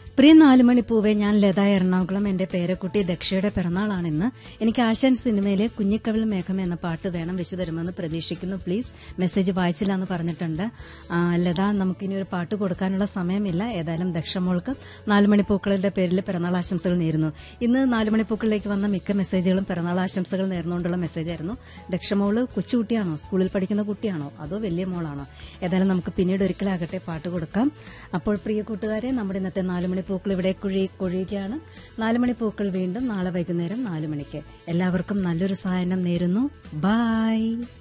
പ്രിയ നാലുമണി പൂവെ ഞാൻ ലത എറണാകുളം എന്റെ പേരക്കുട്ടി ദക്ഷയുടെ പിറന്നാളാണിന്ന് എനിക്ക് ആശാൻ സിനിമയിലെ കുഞ്ഞിക്കവിൾ മേഘം എന്ന പാട്ട് വേണം വെച്ചു തരുമെന്ന് പ്രതീക്ഷിക്കുന്നു പ്ലീസ് മെസ്സേജ് വായിച്ചില്ല എന്ന് പറഞ്ഞിട്ടുണ്ട് ആ, ലത നമുക്കിനി ഒരു പാട്ട് കൊടുക്കാനുള്ള സമയമില്ല ഏതായാലും ദക്ഷമോൾക്ക് നാലുമണി പൂക്കളുടെ പേരിൽ പിറന്നാൾ ആശംസകൾ നേരുന്നു ഇന്ന് നാലുമണി പൂക്കളിലേക്ക് വന്ന മിക്ക മെസ്സേജുകളും പിറന്നാൾ ആശംസകൾ നേർന്നുകൊണ്ടുള്ള മെസ്സേജായിരുന്നു ദക്ഷമോള് കൊച്ചുകുട്ടിയാണോ സ്കൂളിൽ പഠിക്കുന്ന കുട്ടിയാണോ അതോ വലിയ മോളാണോ ഏതായാലും നമുക്ക് പിന്നീട് ഒരിക്കലാകട്ടെ പാട്ട് കൊടുക്കാം അപ്പോൾ പ്രിയ കൂട്ടുകാരെ നമ്മുടെ ഇന്നത്തെ നാലുമണി പൂക്കൾ ഇവിടെ കുഴി കൊഴിയുകയാണ് നാലുമണി പൂക്കൾ വീണ്ടും നാളെ വൈകുന്നേരം നാലു മണിക്ക് എല്ലാവർക്കും നല്ലൊരു സായനം നേരുന്നു ബായ്